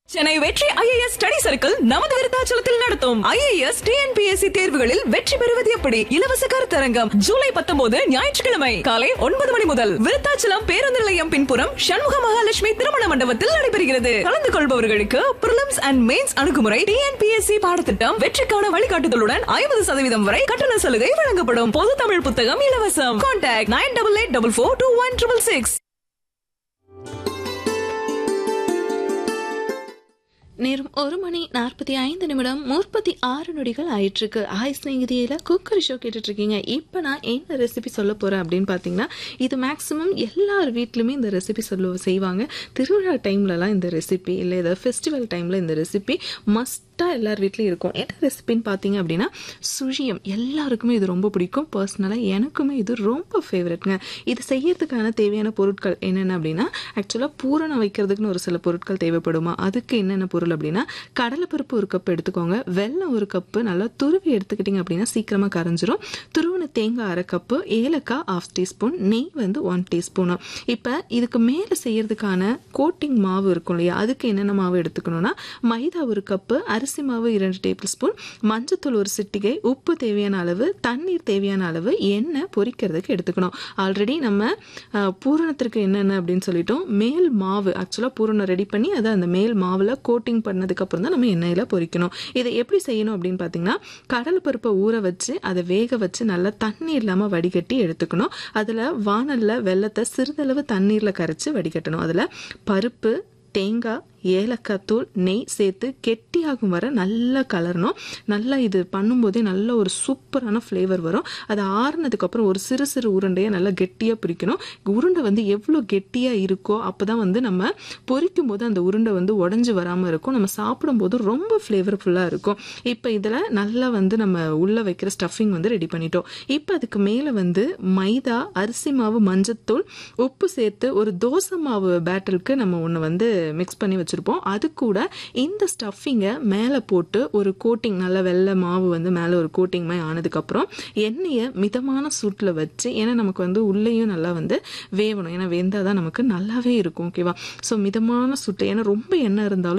சென்னை வெற்றி IAS study circle நமது விருத்தாச்சலத்தில் நடத்தும் ஐஏஎஸ் டிஎன்பிஎஸ்சி தேர்வுகளில் வெற்றி பெறுவது எப்படி இலவச கருத்தரங்கம் ஜூலை பத்தொன்பது ஞாயிற்றுக்கிழமை காலை ஒன்பது மணி முதல் விருத்தாச்சலம் பேருந்து நிலையம் பின்புறம் சண்முக மகாலட்சுமி திருமண மண்டபத்தில் நடைபெறுகிறது கலந்து கொள்பவர்களுக்கு பிரிலிம்ஸ் அண்ட் மெயின்ஸ் அணுகுமுறை டிஎன்பிஎஸ்சி பாடத்திட்டம் வெற்றிக்கான வழிகாட்டுதலுடன் ஐம்பது சதவீதம் வரை கட்டண சலுகை வழங்கப்படும் பொது தமிழ் புத்தகம் இலவசம் contact nine double eight double four two one triple six நேரம் ஒரு மணி நாற்பத்தி ஐந்து நிமிடம் முப்பத்தி ஆறு நொடிகள் ஆயிட்டிருக்கு ஆய் ஸ்நேகிதியில் குக்கரி ஷோ கேட்டுட்டு இருக்கீங்க இப்போ நான் என்ன ரெசிபி சொல்ல போகிறேன் அப்படின்னு பார்த்தீங்கன்னா இது மேக்ஸிமம் எல்லார் வீட்லையுமே இந்த ரெசிபி சொல்ல செய்வாங்க திருவிழா டைம்லலாம் இந்த ரெசிபி இல்லை ஏதாவது ஃபெஸ்டிவல் டைமில் இந்த ரெசிபி மஸ்ட்டாக எல்லார் வீட்லேயும் இருக்கும் என்ன ரெசிபின்னு பார்த்தீங்க அப்படின்னா சுழியம் எல்லாருக்குமே இது ரொம்ப பிடிக்கும் பர்சனலாக எனக்குமே இது ரொம்ப ஃபேவரட்ங்க இது செய்யறதுக்கான தேவையான பொருட்கள் என்னென்ன அப்படின்னா ஆக்சுவலாக பூரணம் வைக்கிறதுக்குன்னு ஒரு சில பொருட்கள் தேவைப்படுமா அதுக்கு என்னென்ன பொருள் அப்படின்னா கடலைப்பருப்பு ஒரு கப் எடுத்துக்கோங்க வெல்லம் ஒரு கப்பு நல்லா துருவி எடுத்துக்கிட்டிங்க அப்படின்னா சீக்கிரமாக கரைஞ்சிரும் துருவின தேங்காய் அரை கப்பு ஏலக்காய் ஆஃப் டீஸ்பூன் நெய் வந்து ஒன் டீஸ்பூனு இப்போ இதுக்கு மேலே செய்யறதுக்கான கோட்டிங் மாவு இருக்கும் இல்லையா அதுக்கு என்னென்ன மாவு எடுத்துக்கணும்னா மைதா ஒரு கப்பு அரிசி மாவு இரண்டு டேபிள் ஸ்பூன் மஞ்சத்தூள் ஒரு சிட்டிகை உப்பு தேவையான அளவு தண்ணீர் தேவையான அளவு எண்ணெய் பொரிக்கிறதுக்கு எடுத்துக்கணும் ஆல்ரெடி நம்ம அஹ், பூரணத்திற்கு என்னென்ன அப்படின்னு சொல்லிட்டோம் மேல் மாவு ஆக்சுவலாக பூரணம் ரெடி பண்ணி அதை அந்த மேல் மாவில் கோட்டிங் பண்ணதுக்கு அப்புறம் தான் நம்ம எண்ணெயில் பொரிக்கணும் இதை எப்படி செய்யணும் அப்படின்னு பார்த்தீங்கன்னா கடலை பருப்பை ஊற வச்சு அதை வேக வச்சு நல்லா தண்ணி இல்லாமல் வடிகட்டி எடுத்துக்கணும் அதில் வானலில் வெள்ளத்தை சிறிதளவு தண்ணீரில் கரைச்சி வடிகட்டணும் அதில் பருப்பு தேங்காய் ஏலக்காய் தூள் நெய் சேர்த்து கெட்டியாகும் வர நல்லா கலரணும் நல்லா இது பண்ணும்போதே நல்ல ஒரு சூப்பரான ஃப்ளேவர் வரும் அது ஆறுனதுக்கப்புறம் ஒரு சிறு சிறு உருண்டையை நல்லா கெட்டியாக பிரிக்கணும் உருண்டை வந்து எவ்வளோ கெட்டியாக இருக்கோ அப்போ தான் வந்து நம்ம பொரிக்கும் போது அந்த உருண்டை வந்து உடஞ்சி வராமல் இருக்கும் நம்ம சாப்பிடும்போது ரொம்ப ஃப்ளேவர்ஃபுல்லாக இருக்கும் இப்போ இதில் நல்லா வந்து நம்ம உள்ளே வைக்கிற ஸ்டஃபிங் வந்து ரெடி பண்ணிட்டோம் இப்போ அதுக்கு மேலே வந்து மைதா அரிசி மாவு மஞ்சத்தூள் உப்பு சேர்த்து ஒரு தோசை மாவு பேட்டருக்கு நம்ம ஒன்று வந்து மிக்ஸ் பண்ணி வச்சுருப்போம் அது கூட இந்த ஸ்டஃபிங்கை மேலே போட்டு ஒரு கோட்டிங் நல்ல வெள்ளை மாவு வந்து மேலே ஒரு கோட்டிங் மாதிரி ஆனதுக்கப்புறம் எண்ணெயை மிதமான சூட்டில் வச்சு ஏன்னா நமக்கு வந்து உள்ளேயும் நல்லா வந்து வேவணும் ஏன்னா வெந்தால் தான் நமக்கு நல்லாவே இருக்கும் ஓகேவா ஸோ மிதமான சூட்டு ஏன்னா ரொம்ப எண்ணெய் இருந்தாலும்